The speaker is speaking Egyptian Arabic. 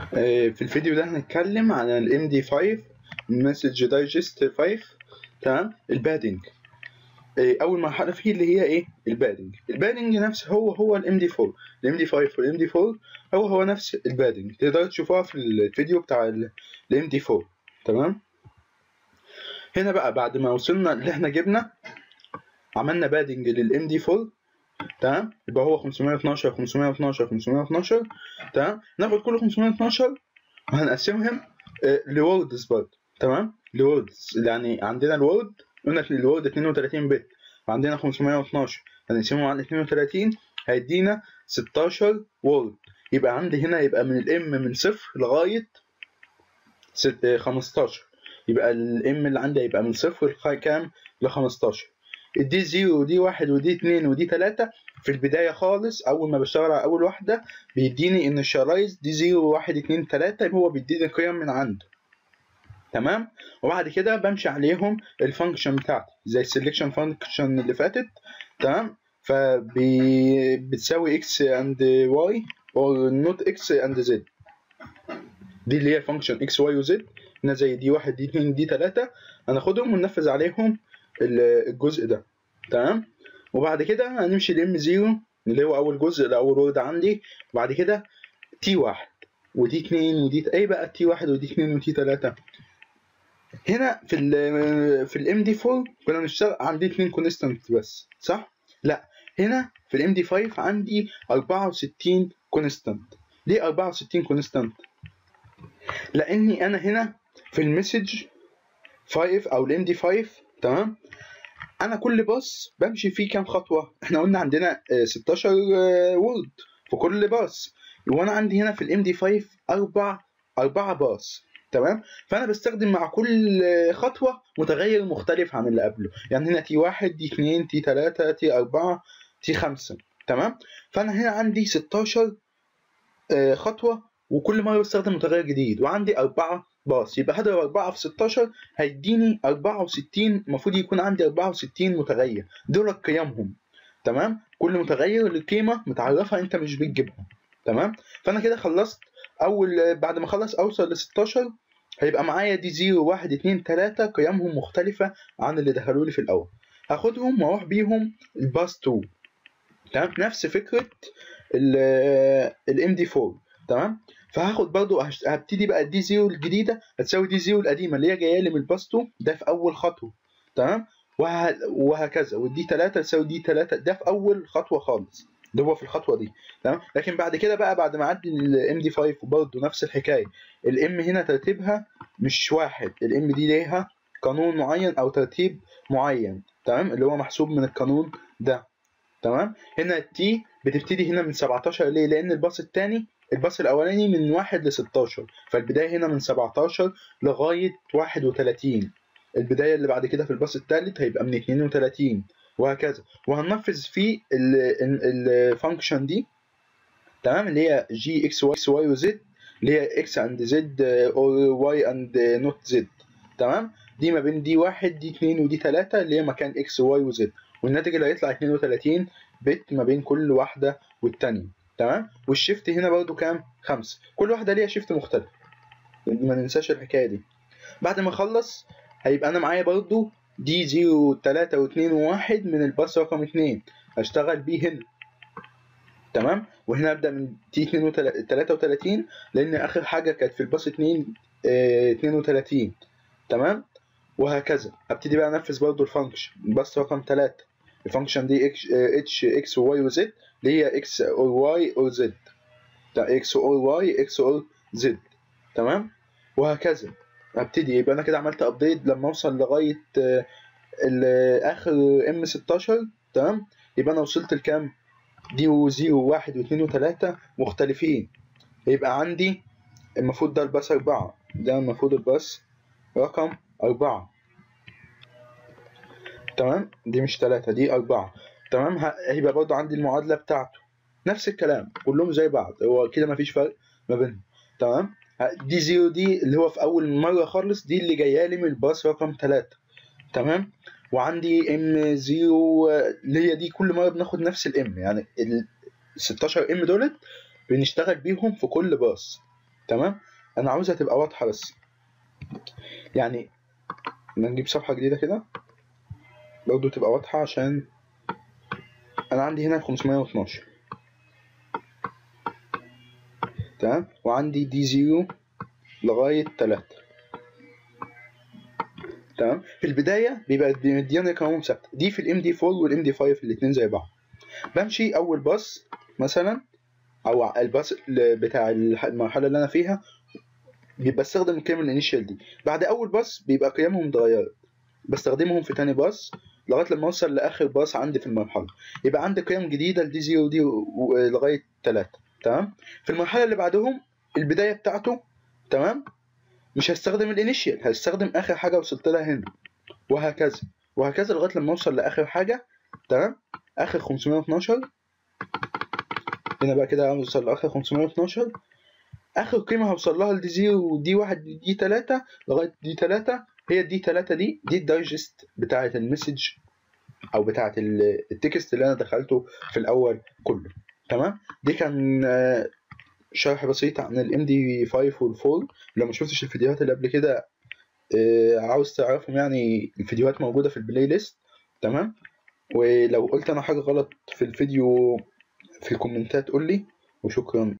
آه، في الفيديو ده هنتكلم عن ال MD5 Message Digest 5 تمام البادنج آه، أول مرحلة فيه اللي هي إيه البادنج البادنج نفسه هو هو ال MD4 ال MD5 وال MD4 هو هو نفس البادنج تقدروا تشوفوها في الفيديو بتاع ال ال MD4 تمام هنا بقى بعد ما وصلنا اللي احنا جبنا عملنا بادنج لل MD4 تمام يبقى هو 512 512 512 تمام ناخد كل 512 وهنقسمهم لوردز برضه تمام لوردز يعني عندنا الورد قلنا الورد 32 بت وعندنا 512 هنقسمهم على 32 هيدينا 16 وورد يبقى عندي هنا يبقى من الام من صفر لغايه ست- آه، 15 يبقى الام اللي عندي هيبقى من صفر لغايه كام ل 15 دي زيرو ودي واحد ودي اتنين ودي تلاتة في البداية خالص أول ما بشتغل على أول واحدة بيديني initialize دي زيرو واحد اتنين تلاتة يبقى هو بيديني قيم من عنده تمام وبعد كده بمشي عليهم الفانكشن بتاعتي زي السلكشن فانكشن اللي فاتت تمام فبتساوي اكس اند واي or not اكس اند زد دي اللي هي فانكشن اكس واي وزد هنا زي دي واحد دي اتنين دي تلاتة هناخدهم وننفذ عليهم ال- الجزء ده تمام وبعد كده هنمشي لام زيرو اللي هو اول جزء ده اول وورد عندي وبعد كده تي واحد ودي اتنين ودي ايه بقى تي واحد ودي اتنين ودي تلاتة هنا في ال في الام دي 4 كنا بنشتغل عندي اتنين كونستانت بس صح؟ لا هنا في الام دي 5 عندي 64 كونستانت ليه 64 كونستانت؟ لاني انا هنا في المسج 5 او الام دي 5 تمام انا كل باص بمشي فيه كام خطوه احنا قلنا عندنا آه، 16 وورد في كل باص وانا عندي هنا في الام دي 5 اربع اربعه باص تمام فانا بستخدم مع كل آه، خطوه متغير مختلف عن اللي قبله يعني هنا تي واحد تي اتنين تي تلاتة تي أربعة تي خمسة تمام فانا هنا عندي 16 آه، خطوه وكل مره بستخدم متغير جديد وعندي أربعة باص يبقى هضرب 4 في 16 هيديني 64 المفروض يكون عندي 64 متغير دول قيمهم تمام كل متغير له قيمه متعرفه انت مش بتجيبها تمام فانا كده خلصت اول بعد ما اخلص اوصل ل 16 هيبقى معايا دي 0 1 2 3 قيمهم مختلفه عن اللي دخلوا لي في الاول هاخدهم واروح بيهم الباس 2 تمام نفس فكره الام دي 4 تمام فهاخد برضو هش- هبتدي بقى الدي 0 الجديده هتساوي دي 0 القديمه اللي هي جايه لي من الباس 2 ده في اول خطوه تمام وه... وهكذا والدي 3 تساوي دي 3 ده في اول خطوه خالص ده هو في الخطوه دي تمام لكن بعد كده بقى بعد ما اعدي الام دي 5 برضه نفس الحكايه الام هنا ترتيبها مش واحد الام دي ليها قانون معين او ترتيب معين تمام اللي هو محسوب من القانون ده تمام هنا التي بتبتدي هنا من 17 ليه لان الباص الثاني الباص الاولاني من 1 ل 16 فالبدايه هنا من 17 لغايه 31 البدايه اللي بعد كده في الباص الثالث هيبقى من 32 وهكذا وهننفذ فيه الفانكشن دي تمام اللي هي جي اكس واي اكس واي وزد اللي هي اكس اند زد اور واي اند نوت زد تمام دي ما بين دي واحد دي اتنين ودي تلاتة اللي هي مكان اكس وواي وزد والناتج اللي هيطلع 32 بت ما بين كل واحدة والتانية تمام والشيفت هنا برضو كام خمسة كل واحدة ليها شيفت مختلف ما ننساش الحكاية دي بعد ما اخلص هيبقى انا معايا برضو دي زيرو تلاتة واتنين وواحد من الباص رقم اتنين هشتغل بيه هنا تمام وهنا ابدا من تي 33 لان اخر حاجه كانت في الباص 2 اه 32 تمام وهكذا ابتدي بقى انفذ برضو الفانكشن الباص رقم 3 الفانكشن دي اتش اتش اكس وواي وزد اللي هي اكس اور واي اور زد اكس اور واي اكس اور زد تمام وهكذا ابتدي يبقى انا كده عملت ابديت لما اوصل لغايه آه، ال- اخر ام 16 تمام يبقى انا وصلت لكام دي وزيرو واحد واثنين وثلاثة مختلفين يبقى عندي المفروض ده الباص أربعة ده المفروض الباص رقم أربعة تمام دي مش ثلاثة دي أربعة تمام ه- هيبقى برضه عندي المعادلة بتاعته نفس الكلام كلهم زي بعض هو كده مفيش فرق ما بينهم تمام ه- دي زيرو دي اللي هو في أول مرة خالص دي اللي جاية لي من الباص رقم ثلاثة تمام وعندي ام زيرو اللي هي دي كل مره بناخد نفس الام يعني ال 16 ام دولت بنشتغل بيهم في كل باص تمام انا عاوزها تبقى واضحه بس يعني نجيب صفحه جديده كده برضه تبقى واضحه عشان انا عندي هنا 512 تمام وعندي دي زيرو لغايه 3 تمام في البدايه بيبقى مدياني رقم ثابته دي في الام دي 4 والام دي 5 الاثنين زي بعض بمشي اول باص مثلا او الباص بتاع المرحله اللي انا فيها بيبقى استخدم القيم الانيشال دي بعد اول باص بيبقى قيمهم اتغيرت بستخدمهم في تاني باص لغايه لما اوصل لاخر باص عندي في المرحله يبقى عندي قيم جديده لدي 0 ودي لغايه 3 تمام في المرحله اللي بعدهم البدايه بتاعته تمام مش هستخدم الانيشال هستخدم اخر حاجه وصلت لها هنا وهكذا وهكذا لغايه لما اوصل لاخر حاجه تمام اخر 512 هنا بقى كده اوصل لاخر 512 اخر قيمه هوصل لها لدي 0 ودي 1 دي 3 لغايه دي 3 هي دي 3 دي دي الدايجست بتاعه المسج او بتاعه التكست اللي انا دخلته في الاول كله تمام دي كان شرح بسيط عن الام دي 5 وال4 لو ما شفتش الفيديوهات اللي قبل كده عاوز تعرفهم يعني الفيديوهات موجوده في البلاي ليست تمام ولو قلت انا حاجه غلط في الفيديو في الكومنتات قول لي وشكرا